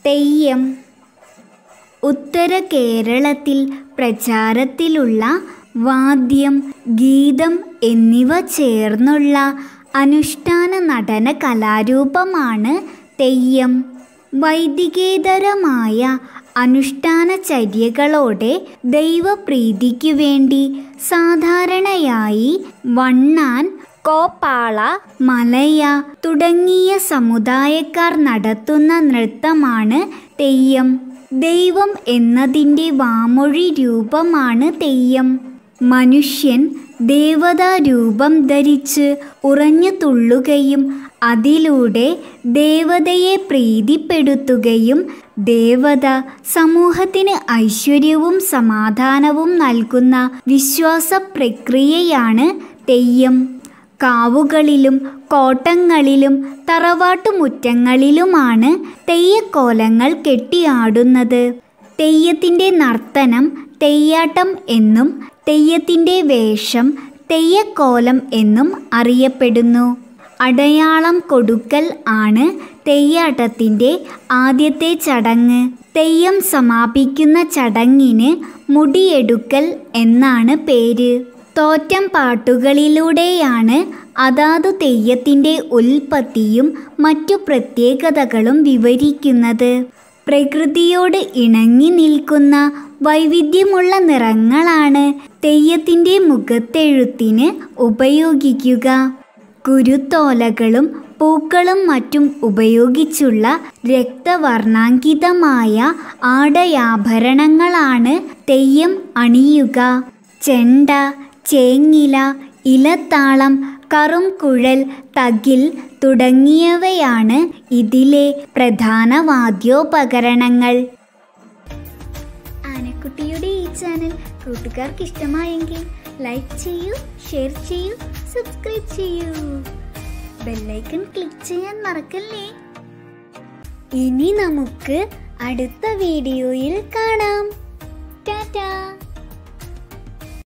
തെയ്യം ഉത്തര കേരളത്തിൽ പ്രചാരത്തിലുള്ള വാദ്യം ഗീതം എന്നിവ ചേർന്നുള്ള അനുഷ്ഠാന നടന കലാരൂപമാണ് തെയ്യം വൈദികേതരമായ അനുഷ്ഠാന ചര്യകളോടെ ദൈവപ്രീതിക്കു വേണ്ടി സാധാരണയായി വണ്ണാൻ കോപ്പാള മലയ തുടങ്ങിയ സമുദായക്കാർ നടത്തുന്ന നൃത്തമാണ് തെയ്യം ദൈവം എന്നതിൻ്റെ വാമൊഴി രൂപമാണ് തെയ്യം മനുഷ്യൻ ദേവതാ രൂപം ധരിച്ച് ഉറഞ്ഞു തുള്ളുകയും അതിലൂടെ ദേവതയെ പ്രീതിപ്പെടുത്തുകയും ദേവത സമൂഹത്തിന് ഐശ്വര്യവും സമാധാനവും നൽകുന്ന വിശ്വാസ പ്രക്രിയയാണ് തെയ്യം കാവുകളിലും കോട്ടങ്ങളിലും തറവാട്ടുമുറ്റങ്ങളിലുമാണ് തെയ്യക്കോലങ്ങൾ കെട്ടിയാടുന്നത് തെയ്യത്തിൻ്റെ നർത്തനം തെയ്യാട്ടം എന്നും തെയ്യത്തിൻ്റെ വേഷം തെയ്യക്കോലം എന്നും അറിയപ്പെടുന്നു അടയാളം കൊടുക്കൽ ആണ് തെയ്യാട്ടത്തിൻ്റെ ആദ്യത്തെ ചടങ്ങ് തെയ്യം സമാപിക്കുന്ന ചടങ്ങിന് മുടിയെടുക്കൽ എന്നാണ് പേര് തോറ്റം പാട്ടുകളിലൂടെയാണ് അതാതു തെയ്യത്തിൻ്റെ ഉൽപ്പത്തിയും മറ്റു പ്രത്യേകതകളും വിവരിക്കുന്നത് പ്രകൃതിയോട് ഇണങ്ങി നിൽക്കുന്ന വൈവിധ്യമുള്ള നിറങ്ങളാണ് തെയ്യത്തിൻ്റെ മുഖത്തെഴുത്തിന് ഉപയോഗിക്കുക കുരുത്തോലകളും പൂക്കളും മറ്റും ഉപയോഗിച്ചുള്ള രക്തവർണാങ്കിതമായ ആടയാഭരണങ്ങളാണ് തെയ്യം അണിയുക ചെണ്ട ചേങ്ങില ഇലത്താളം കറുംകുഴൽ തകിൽ തുടങ്ങിയവയാണ് ഇതിലെ പ്രധാന വാദ്യോപകരണങ്ങൾ ആനക്കുട്ടിയുടെ ഈ ചാനൽ കൂട്ടുകാർക്ക് ഇഷ്ടമായെങ്കിൽ ലൈക്ക് ചെയ്യൂ ഷെയർ ചെയ്യൂ സബ്സ്ക്രൈബ് ചെയ്യൂ ബെല്ലൈക്കൺ ക്ലിക്ക് ചെയ്യാൻ മറക്കല്ലേ ഇനി നമുക്ക് അടുത്ത വീഡിയോയിൽ കാണാം ടാറ്റാ